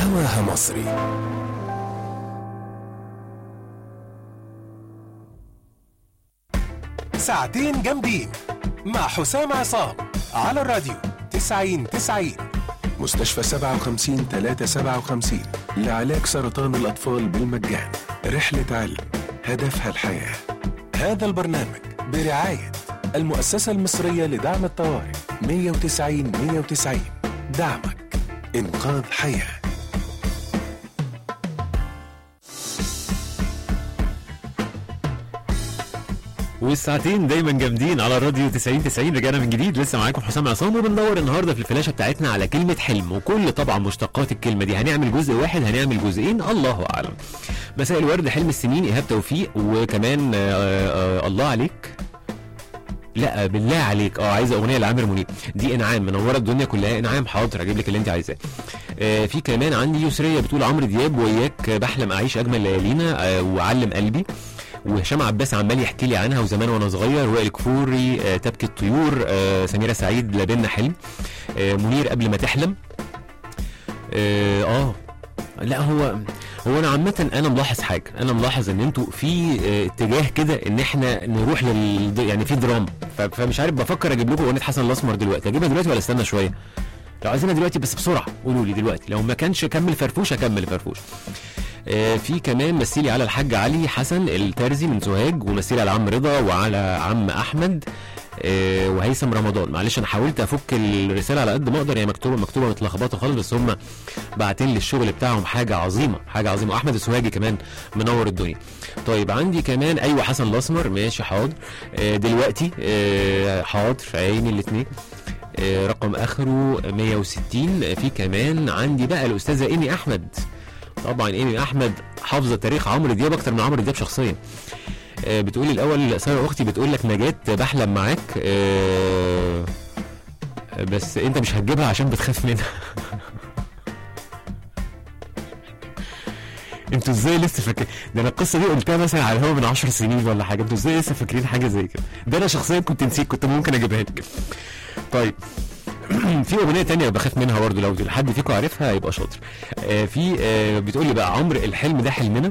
هواها مصري ساعتين جامدين مع حسام عصام على الراديو 90 90 مستشفى 57 357 لعلاج سرطان الأطفال بالمجان رحلة علم هدفها الحياة هذا البرنامج برعاية المؤسسة المصرية لدعم الطوارئ 190 190 دعمك إنقاذ حياه والساعتين دايما جامدين على الراديو 90 90 رجعنا من جديد لسه معاكم حسام عصام وبندور النهارده في الفلاشه بتاعتنا على كلمه حلم وكل طبعا مشتقات الكلمه دي هنعمل جزء واحد هنعمل جزئين الله اعلم مساء الورد حلم السنين ايهاب توفيق وكمان آه آه الله عليك لا بالله عليك اه عايزه اغنيه لعامر منيب دي انعام منوره الدنيا كلها انعام حاضر اجيب لك اللي انت عايزاه آه في كمان عندي يسريه بتقول عمرو دياب وياك بحلم اعيش اجمل ليالينا آه وعلم قلبي وهشام عباس عمال يحكي لي عنها وزمان وانا صغير وائل كفوري آه تبكي الطيور آه سميره سعيد لابنا حلم آه منير قبل ما تحلم اه, آه لا هو هو انا عامه انا ملاحظ حاجه انا ملاحظ ان انتوا في آه، اتجاه كده ان احنا نروح لل يعني في دراما ف- فمش عارف بفكر اجيب لكم اغنيه حسن الاسمر دلوقتي اجيبها دلوقتي ولا استنى شويه لو عايزينها دلوقتي بس بسرعه قولوا لي دلوقتي لو ما كانش كمل فرفوش اكمل فرفوش آه، في كمان مثيلي على الحاج علي حسن الترزي من سوهاج ومثيلي على عم رضا وعلى عم احمد آه، وهيثم رمضان معلش انا حاولت افك الرساله على قد ما اقدر هي مكتوبه مكتوبه متلخبطه خالص بس هم باعتين لي الشغل بتاعهم حاجه عظيمه حاجه عظيمه واحمد السوهاجي كمان منور الدنيا طيب عندي كمان ايوه حسن الاسمر ماشي حاضر آه، دلوقتي آه، حاضر عيني الاثنين آه، رقم اخره 160 في كمان عندي بقى الاستاذه ايمي احمد طبعا ايمي احمد حافظه تاريخ عمرو دياب اكتر من عمرو دياب شخصيا آه، بتقولي الاول ساره اختي بتقول لك نجاه بحلم معاك آه، بس انت مش هتجيبها عشان بتخاف منها انتوا ازاي لسه فاكرين ده انا القصه دي قلتها مثلا على الهوا من 10 سنين ولا حاجه انتوا ازاي لسه فاكرين حاجه زي كده ده انا شخصيا كنت نسيت كنت ممكن اجيبها لك طيب في اغنيه تانية بخاف منها برضه لو حد فيكم عارفها يبقى شاطر آه في آه بتقول لي بقى عمرو الحلم ده حلمنا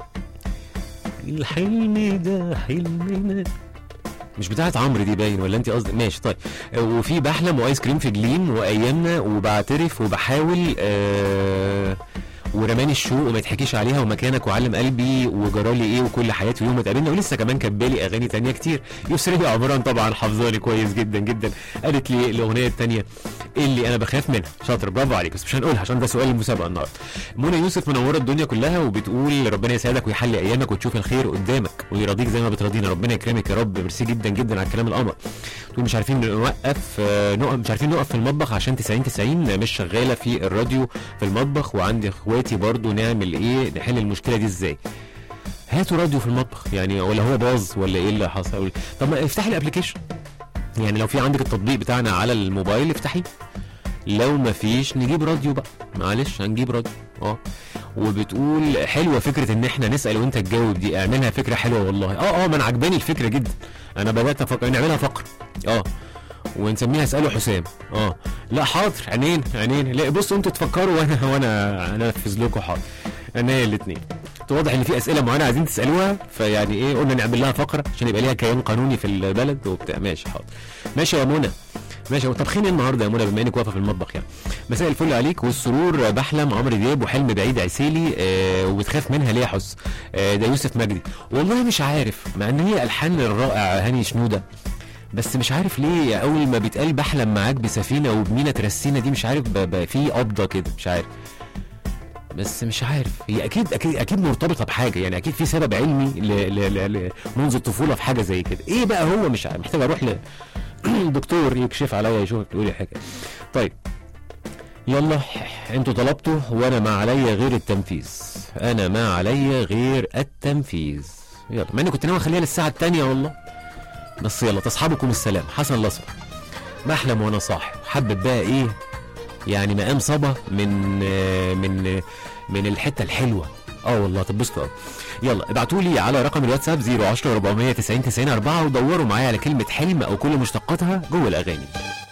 الحلم ده حلمنا مش بتاعت عمرو دي باين ولا انت قصدك ماشي طيب آه، وفي بحلم وايس كريم في جليم وايامنا وبعترف وبحاول آه ورماني الشوق وما يتحكيش عليها ومكانك وعلم قلبي وجرالي ايه وكل حياتي يوم ما اتقابلنا ولسه كمان كاتبالي اغاني تانية كتير يسري عمران طبعا حافظاني كويس جدا جدا قالت لي الاغنيه التانية اللي انا بخاف منها شاطر برافو عليك بس مش هنقولها عشان ده سؤال المسابقه النهارده منى يوسف منوره الدنيا كلها وبتقول ربنا يسعدك ويحلي ايامك وتشوف الخير قدامك ويرضيك زي ما بترضينا ربنا يكرمك يا رب ميرسي جدا جدا على الكلام القمر تقول مش عارفين نوقف آه، نقف مش عارفين نقف في المطبخ عشان 90 90 مش شغاله في الراديو في المطبخ وعندي اخواتي برضو نعمل ايه نحل المشكله دي ازاي هاتوا راديو في المطبخ يعني ولا هو باظ ولا ايه اللي حصل طب ما افتحي الابلكيشن يعني لو في عندك التطبيق بتاعنا على الموبايل افتحيه لو ما فيش نجيب راديو بقى معلش هنجيب راديو اه وبتقول حلوه فكره ان احنا نسال وانت تجاوب دي اعملها فكره حلوه والله اه اه ما انا عجباني الفكره جدا انا بدات افكر نعملها فقره اه ونسميها اساله حسام اه لا حاضر عينين عينين لا بصوا انتوا تفكروا وانا وانا انفذ لكم حاضر انا الاثنين واضح ان في اسئله معينه عايزين تسالوها فيعني ايه قلنا نعمل لها فقره عشان يبقى ليها كيان قانوني في البلد وبتاع ماشي حاضر ماشي يا منى ماشي طبخين ايه النهارده يا منى بما انك واقفه في المطبخ يعني مساء الفل عليك والسرور بحلم عمرو دياب وحلم بعيد عسيلي آه وبتخاف منها ليه يا حس آه ده يوسف مجدي والله مش عارف مع ان هي الحان الرائع هاني شنوده بس مش عارف ليه اول ما بيتقال بحلم معاك بسفينه وبمينا ترسينا دي مش عارف ب- ب- في قبضه كده مش عارف بس مش عارف هي اكيد اكيد اكيد مرتبطه بحاجه يعني اكيد في سبب علمي ل... ل... ل... ل... منذ الطفوله في حاجه زي كده ايه بقى هو مش عارف محتاج اروح لدكتور يكشف عليا يشوف تقولي حاجه طيب يلا انتوا طلبتوا وانا ما عليا غير التنفيذ انا ما عليا غير التنفيذ يلا مع اني كنت ناوي اخليها للساعه الثانيه والله بس يلا تصحابكم السلام حسن الاسمر بحلم وانا صاحي حبب بقى ايه يعني مقام صبا من آه، من آه، من الحته الحلوه اه والله تبسطوا قوي يلا ابعتوا لي على رقم الواتساب 010 490 90 4 ودوروا معايا على كلمه حلم او كل مشتقاتها جوه الاغاني